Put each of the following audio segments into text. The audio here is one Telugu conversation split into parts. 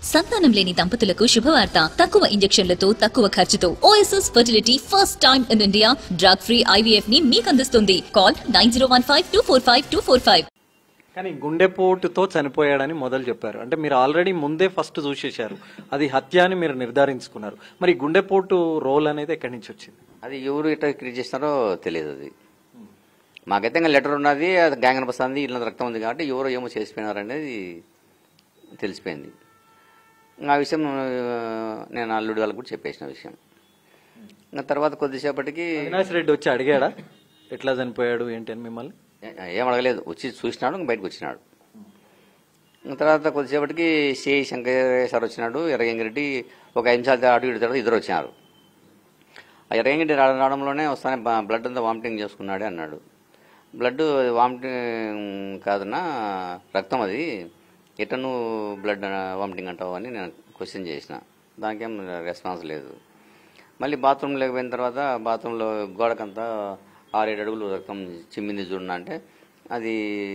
సంతానం లేని దంపతులకు శుభవార్త తక్కువ ఇంజెక్షన్లతో తక్కువ ఖర్చుతో OSS fertility first time in India drug free IVF ని మీకు అందిస్తుంది call nine zero one five two four five two four five కానీ గుండెపోటుతో చనిపోయాడని మొదలు చెప్పారు అంటే మీరు ఆల్రెడీ ముందే ఫస్ట్ చూసేశారు అది హత్య అని మీరు నిర్ధారించుకున్నారు మరి గుండెపోటు రోల్ అనేది ఎక్కడి నుంచి వచ్చింది అది ఎవరు ఎట్లా క్రియేట్ చేస్తున్నారో తెలియదు అది మాకైతే ఇంకా లెటర్ ఉన్నది అది గ్యాంగ్ అనిపిస్తుంది ఇళ్ళ రక్తం ఉంది కాబట్టి ఎవరో ఏమో చేసిపోయినారు అనేది తెలిసిపోయింది ఇంకా ఆ విషయం ఆ, నేను అల్లుడి వాళ్ళకి కూడా చెప్పేసిన విషయం ఇంకా తర్వాత కొద్దిసేపటికి అవినాష్ రెడ్డి వచ్చి అడిగాడా ఎట్లా చనిపోయాడు ఏంటి అని మిమ్మల్ని ఏ- ఏం అడగలేదు వచ్చి చూసినాడు ఇంక బయటకు వచ్చినాడు ఇంక తర్వాత కొద్దిసేపటికి సి శంకర్ సార్ వచ్చినాడు ఎర్రగంగిరెడ్డి ఒక ఐదు నిమిషాలు అటు ఇటు తర్వాత ఇద్దరు వచ్చినారు ఆ ఎర్రగంగిరెడ్డి రావడం రావడంలోనే వస్తానే బ- బ్లడ్ అంతా వామిటింగ్ చేసుకున్నాడే అన్నాడు బ్లడ్ వామిటింగ్ కాదన్నా రక్తం అది ఎట్ట నువ్వు బ్లడ్ వామిటింగ్ అంటావు అని నేను క్వశ్చన్ చేసిన దానికేం రెస్పాన్స్ లేదు మళ్ళీ బాత్రూంలోకి పోయిన తర్వాత బాత్రూంలో గోడకంతా ఆరేడు అడుగులు రక్తం చిమ్మింది చూడన్నా అంటే అది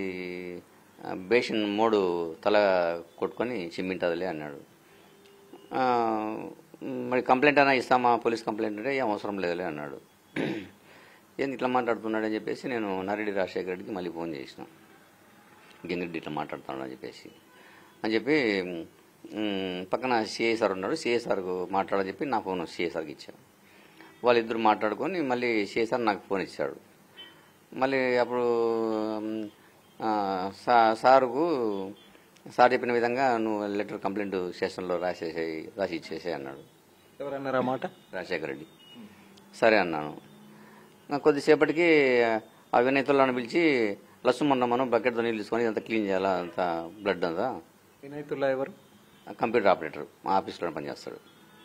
ఆ, బేసిన్ మోడు తల కొట్టుకొని చిమ్మింటదిలే అన్నాడు ఆ, మరి కంప్లైంట్ అయినా ఇస్తామా పోలీస్ కంప్లైంట్ అంటే ఏం అవసరం లేదులే అన్నాడు ఏంది ఇట్లా మాట్లాడుతున్నాడు అని చెప్పేసి నేను నరెడ్డి రాజశేఖర రెడ్డికి మళ్ళీ ఫోన్ చేసిన గింగిరెడ్డి ఇట్లా మాట్లాడుతున్నాడు అని చెప్పేసి అని చెప్పి మ్, పక్కన సిఐ సార్ ఉన్నాడు సిఐ సార్కు మాట్లాడని చెప్పి నా ఫోన్ సిఐ సార్కి ఇచ్చాను వాళ్ళిద్దరు మాట్లాడుకొని మళ్ళీ సిఐ సార్ నాకు ఫోన్ ఇచ్చాడు మళ్ళీ అప్పుడు మ్, ఆ, సా- సారుకు సార్ చెప్పిన విధంగా నువ్వు లెటర్ కంప్లైంట్ స్టేషన్లో రాసేసేయి రాసి ఇచ్చేసే అన్నాడు ఎవరన్నారు ఆ మాట రాజశేఖర రెడ్డి సరే అన్నాను నాకు కొద్దిసేపటికి ఆ వినయతులను పిలిచి లస్సు మొన్న మనం బకెట్తో నీళ్ళు తీసుకొని ఇదంతా క్లీన్ చేయాలా అంతా బ్లడ్ అంతా వినయతుల్లా ఎవరు కంప్యూటర్ ఆపరేటర్ మా ఆఫీస్లో పనిచేస్తాడు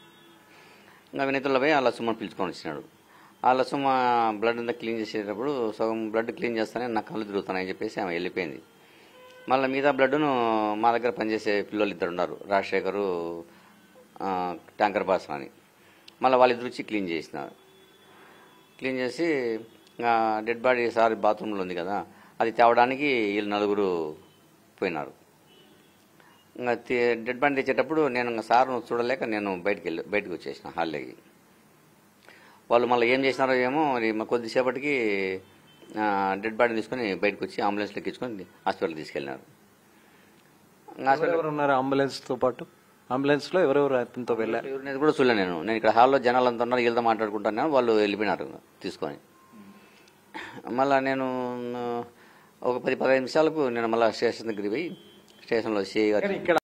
ఇంకా వినయతుల్లో పోయి ఆ లస్సుమ్మని పిలుచుకొని వచ్చినాడు ఆ లస్సుమ్మ బ్లడ్ అంతా క్లీన్ చేసేటప్పుడు సగం బ్లడ్ క్లీన్ చేస్తానే నా కళ్ళు తిరుగుతున్నాయని చెప్పేసి ఆమె వెళ్ళిపోయింది మళ్ళీ మిగతా బ్లడ్ను మా దగ్గర పనిచేసే పిల్లలు ఇద్దరు ఉన్నారు రాజశేఖరు ఆ, ట్యాంకర్ బాస్ అని మళ్ళీ వాళ్ళిద్దరు వచ్చి క్లీన్ చేసినారు క్లీన్ చేసి ఇంకా డెడ్ బాడీ సార్ బాత్రూంలో ఉంది కదా అది తేవడానికి వీళ్ళు నలుగురు పోయినారు ఇంకా తే- డెడ్ బాడీ తెచ్చేటప్పుడు నేను ఇంకా సార్ను చూడలేక నేను బయటికి వెళ్ళి బయటకు వచ్చేసిన హాల్లోకి వాళ్ళు మళ్ళీ ఏం చేసినారో ఏమో మరి మా కొద్దిసేపటికి ఆ, డెడ్ బాడీని తీసుకొని బయటకు వచ్చి అంబులెన్స్లో ఎక్కించుకొని హాస్పిటల్కి తీసుకెళ్ళినారు ఇంకా హాస్పిటల్ ఎవరెవరు ఉన్నారు అంబులెన్స్ తో పాటు అంబులెన్స్ లో ఎవరెవరు అతనితో వెళ్ళారు ఎవరినైతే కూడా చూడలే నేను నేను ఇక్కడ హాల్లో జనాలు అంతా ఉన్నారు వీళ్ళతో మాట్లాడుకుంటాను వాళ్ళు వెళ్ళిపోయినారు తీసుకొని మళ్ళీ నేను ఒక పది పదహైదు నిమిషాలకు నేను మళ్ళీ స్టేషన్ దగ్గరికి పోయి స్టేషన్లో సిఐ గారు కానీ ఇక్కడ